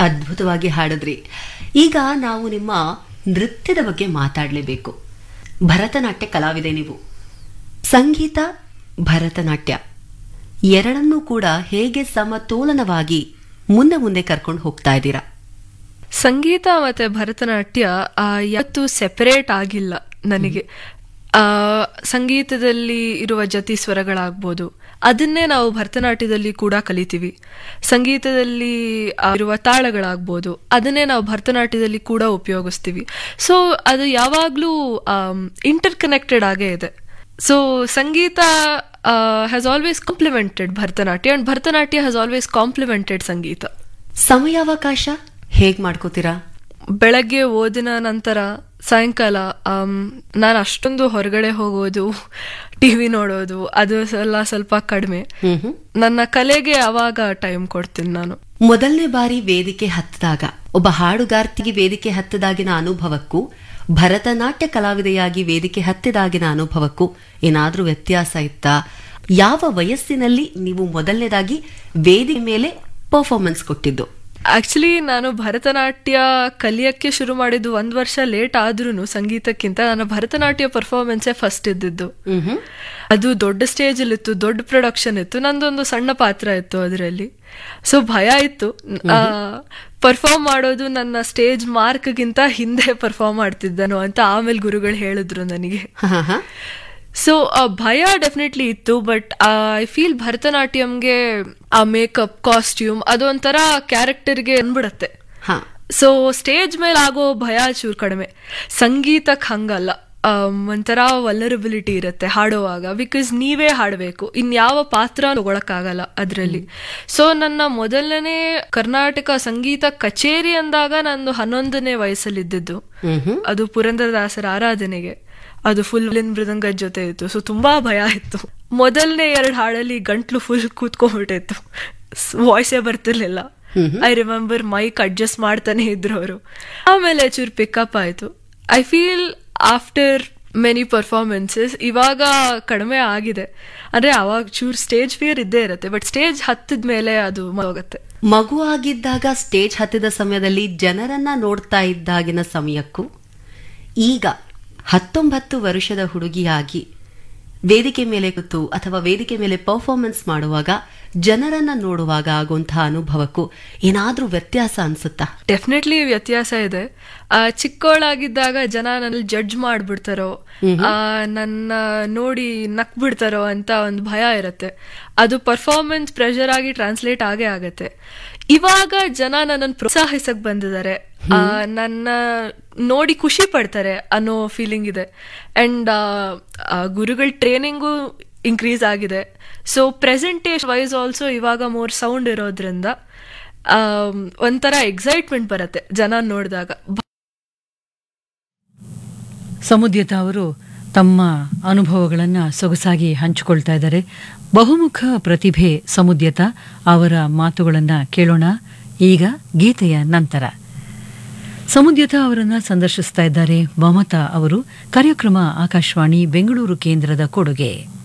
ಅದ್ಭುತವಾಗಿ ಹಾಡಿದ್ರಿ ಈಗ ನಾವು ನಿಮ್ಮ ನೃತ್ಯದ ಬಗ್ಗೆ ಮಾತಾಡಲೇಬೇಕು ಭರತನಾಟ್ಯ ಕಲಾವಿದೆ ನೀವು ಸಂಗೀತ ಭರತನಾಟ್ಯ ಎರಡನ್ನೂ ಕೂಡ ಹೇಗೆ ಸಮತೋಲನವಾಗಿ ಮುಂದೆ ಮುಂದೆ ಕರ್ಕೊಂಡು ಹೋಗ್ತಾ ಇದ್ದೀರಾ ಸಂಗೀತ ಮತ್ತೆ ಭರತನಾಟ್ಯ ಆ, ಯಾವತ್ತೂ ಸೆಪರೇಟ್ ಆಗಿಲ್ಲ ನನಗೆ ಆ, ಸಂಗೀತದಲ್ಲಿ ಇರುವ ಜತಿ ಸ್ವರಗಳಾಗ್ಬೋದು ಅದನ್ನೇ ನಾವು ಭರತನಾಟ್ಯದಲ್ಲಿ ಕೂಡ ಕಲಿತೀವಿ ಸಂಗೀತದಲ್ಲಿ ಆ, ಇರುವ ತಾಳಗಳಾಗ್ಬೋದು ಅದನ್ನೇ ನಾವು ಭರತನಾಟ್ಯದಲ್ಲಿ ಕೂಡ ಉಪಯೋಗಿಸ್ತೀವಿ ಸೊ ಅದು ಯಾವಾಗಲೂ ಇಂಟರ್ ಕನೆಕ್ಟೆಡ್ ಆಗೇ ಇದೆ so sangeetha has always complemented Bharatanatyam and Bharatanatyam has always complemented sangeetha ಸಮಯಾವಕಾಶ ಹೇಗ್ ಮಾಡ್ಕೋತೀರಾ ಬೆಳಗ್ಗೆ ಓದಿನ ನಂತರ ಸಾಯಂಕಾಲ ನಾನು ಅಷ್ಟೊಂದು ಹೊರಗಡೆ ಹೋಗೋದು ಟಿವಿ ನೋಡೋದು ಅದು ಎಲ್ಲ ಸ್ವಲ್ಪ ಕಡಿಮೆ ಹ್ಮ್ ಹ್ಮ್ ನನ್ನ ಕಲೆಗೆ ಅವಾಗ ಟೈಮ್ ಕೊಡ್ತೀನಿ ನಾನು ಮೊದಲನೇ ಬಾರಿ ವೇದಿಕೆ ಹತ್ತಿದಾಗ ಒಬ್ಬ ಹಾಡುಗಾರ್ತಿಗೆ ವೇದಿಕೆ ಹತ್ತಿದಾಗಿನ ಅನುಭವಕ್ಕೂ ಭರತನಾಟ್ಯ ಕಲಾವಿದೆಯಾಗಿ ವೇದಿಕೆ ಹತ್ತಿದಾಗಿನ ಅನುಭವಕ್ಕೂ ಏನಾದ್ರೂ ವ್ಯತ್ಯಾಸ ಇತ್ತಾ ಯಾವ ವಯಸ್ಸಿನಲ್ಲಿ ನೀವು ಮೊದಲನೇದಾಗಿ ವೇದಿಕೆ ಮೇಲೆ ಪರ್ಫಾರ್ಮೆನ್ಸ್ ಕೊಟ್ಟಿದ್ದು ಆಕ್ಚುಲಿ ನಾನು ಭರತನಾಟ್ಯ ಕಲಿಯಕ್ಕೆ ಶುರು ಮಾಡಿದ್ದು ಒಂದ್ ವರ್ಷ ಲೇಟ್ ಆದ್ರೂ ಸಂಗೀತಕ್ಕಿಂತ ನಾನು ಭರತನಾಟ್ಯ ಪರ್ಫಾರ್ಮೆನ್ಸೇ ಫಸ್ಟ್ ಇದ್ದಿದ್ದು ಹ್ಮ್ ಹ್ಮ್ ಅದು ದೊಡ್ಡ ಸ್ಟೇಜ್ ಅಲ್ಲಿ ಇತ್ತು ದೊಡ್ಡ ಪ್ರೊಡಕ್ಷನ್ ಇತ್ತು ನಂದೊಂದು ಸಣ್ಣ ಪಾತ್ರ ಇತ್ತು ಅದರಲ್ಲಿ ಸೊ ಭಯ ಇತ್ತು ಪರ್ಫಾರ್ಮ್ ಮಾಡೋದು ನನ್ನ ಸ್ಟೇಜ್ ಮಾರ್ಕ್ಗಿಂತ ಹಿಂದೆ ಪರ್ಫಾರ್ಮ್ ಮಾಡ್ತಿದ್ದನು ಅಂತ ಆಮೇಲೆ ಗುರುಗಳು ಹೇಳಿದ್ರು ನನಗೆ ಹಾ ಹಾ ಸೊ ಭಯ ಡೆಫಿನೆಟ್ಲಿ ಇತ್ತು ಬಟ್ ಐ ಫೀಲ್ ಭರತನಾಟ್ಯಂಗೆ ಆ ಮೇಕಪ್ ಕಾಸ್ಟ್ಯೂಮ್ ಅದೊಂಥರ ಕ್ಯಾರೆಕ್ಟರ್ಗೆ ಅನ್ಬಿಡತ್ತೆ ಹಾ ಸೊ ಸ್ಟೇಜ್ ಮೇಲೆ ಆಗೋ ಭಯ ಚೂರು ಕಡಿಮೆ ಸಂಗೀತಕ್ಕೆ ಹಂಗಲ್ಲ ಆಮ್, ಒಂಥರ ವಲ್ಲರಬಿಲಿಟಿ ಇರುತ್ತೆ ಹಾಡುವಾಗ ಬಿಕಾಸ್ ನೀವೇ ಹಾಡಬೇಕು ಇನ್ಯಾವ ಪಾತ್ರ ತಗೊಳಕ್ಕಾಗಲ್ಲ ಅದರಲ್ಲಿ ಸೊ ನನ್ನ ಮೊದಲನೇ ಕರ್ನಾಟಕ ಸಂಗೀತ ಕಚೇರಿ ಅಂದಾಗ ನಂದು ಹನ್ನೊಂದನೇ ವಯಸ್ಸಲ್ಲಿದ್ದಿದ್ದು ಹ್ಮ್ ಹ್ಮ್ ಅದು ಪುರಂದರದಾಸರ ಆರಾಧನೆಗೆ ಅದು ಫುಲ್ ಮೃದಂಗದ ಜೊತೆ ಇತ್ತು ಸೊ ತುಂಬಾ ಭಯ ಇತ್ತು ಮೊದಲನೇ ಎರಡು ಹಾಡಲ್ಲಿ ಗಂಟ್ಲು ಫುಲ್ ಕೂತ್ಕೊಂಡ್ಬಿಟ್ಟಿತ್ತು ವಾಯ್ಸೇ ಬರ್ತಿರ್ಲಿಲ್ಲ ಐ ರಿಮೆಂಬರ್ ಮೈಕ್ ಅಡ್ಜಸ್ಟ್ ಮಾಡ್ತಾನೆ ಇದ್ರು ಅವರು ಆಮೇಲೆ ಚೂರು ಪಿಕಪ್ ಆಯ್ತು I feel after many performances ಇವಾಗ ಕಡಿಮೆ ಆಗಿದೆ ಅಂದ್ರೆ ಅವಾಗ ಚೂರ್ ಸ್ಟೇಜ್ ಫಿಯರ್ ಇದ್ದೇ ಇರುತ್ತೆ ಬಟ್ ಸ್ಟೇಜ್ ಹತ್ತಿದ ಮೇಲೆ ಅದು ಹೋಗುತ್ತೆ ಮಗು ಆಗಿದ್ದಾಗ ಸ್ಟೇಜ್ ಹತ್ತಿದ ಸಮಯದಲ್ಲಿ ಜನರನ್ನ ನೋಡ್ತಾ ಇದ್ದಾಗಿನ ಸಮಯಕ್ಕೂ ಈಗ ಹತ್ತೊಂಬತ್ತು ವರ್ಷದ ಹುಡುಗಿಯಾಗಿ ವೇದಿಕೆ ಮೇಲೆ ಕೂತು ಅಥವಾ ವೇದಿಕೆ ಮೇಲೆ ಪರ್ಫಾರ್ಮೆನ್ಸ್ ಮಾಡುವಾಗ ಜನರನ್ನ ನೋಡುವಾಗ ಆಗುವಂತಹ ಅನುಭವಕ್ಕೂ ಏನಾದ್ರೂ ವ್ಯತ್ಯಾಸ ಅನ್ಸುತ್ತಾ ಡೆಫಿನೆಟ್ಲಿ ವ್ಯತ್ಯಾಸ ಇದೆ ಆ, ಚಿಕ್ಕವಳಾಗಿದ್ದಾಗ ಜನ ನನ್ನ ಜಡ್ಜ್ ಮಾಡ್ಬಿಡ್ತಾರೋ ಆ, ನನ್ನ ನೋಡಿ ನಕ್ ಬಿಡ್ತಾರೋ ಅಂತ ಒಂದು ಭಯ ಇರುತ್ತೆ ಅದು ಪರ್ಫಾರ್ಮೆನ್ಸ್ ಪ್ರೆಷರ್ ಆಗಿ ಟ್ರಾನ್ಸ್ಲೇಟ್ ಆಗೇ ಆಗತ್ತೆ ಇವಾಗ ಜನ ನನ್ನನ್ನು ಪ್ರೋತ್ಸಾಹಿಸಕ್ ಬಂದಿದ್ದಾರೆ ಆ, ನನ್ನ ನೋಡಿ ಖುಷಿ ಪಡ್ತಾರೆ ಅನ್ನೋ ಫೀಲಿಂಗ್ ಇದೆ ಅಂಡ್ ಗುರುಗಳ ಟ್ರೈನಿಂಗು ಇನ್ಕ್ರೀಸ್ ಆಗಿದೆ ಸೊ ಪ್ರೆಸೆಂಟೇಷನ್ ವೈಸ್ ಆಲ್ಸೋ ಇವಾಗ ಮೋರ್ ಸೌಂಡ್ ಇರೋದ್ರಿಂದ ಆಮ್, ಒಂಥರ ಎಕ್ಸೈಟ್ಮೆಂಟ್ ಬರುತ್ತೆ ಜನ ನೋಡಿದಾಗ ಸಮುದ್ಯತ ಅವರು ತಮ್ಮ ಅನುಭವಗಳನ್ನು ಸೊಗಸಾಗಿ ಹಂಚಿಕೊಳ್ತಾ ಇದ್ದಾರೆ ಬಹುಮುಖ ಪ್ರತಿಭೆ ಸಮುದ್ಯತ ಅವರ ಮಾತುಗಳನ್ನು ಕೇಳೋಣ ಈಗ ಗೀತೆಯ ನಂತರ ಸಮುದ್ಯತ ಅವರನ್ನು ಸಂದರ್ಶಿಸ್ತಾ ಇದ್ದಾರೆ ಮಮತಾ ಅವರು ಕಾರ್ಯಕ್ರಮ ಆಕಾಶವಾಣಿ ಬೆಂಗಳೂರು ಕೇಂದ್ರದ ಕೊಡುಗೆ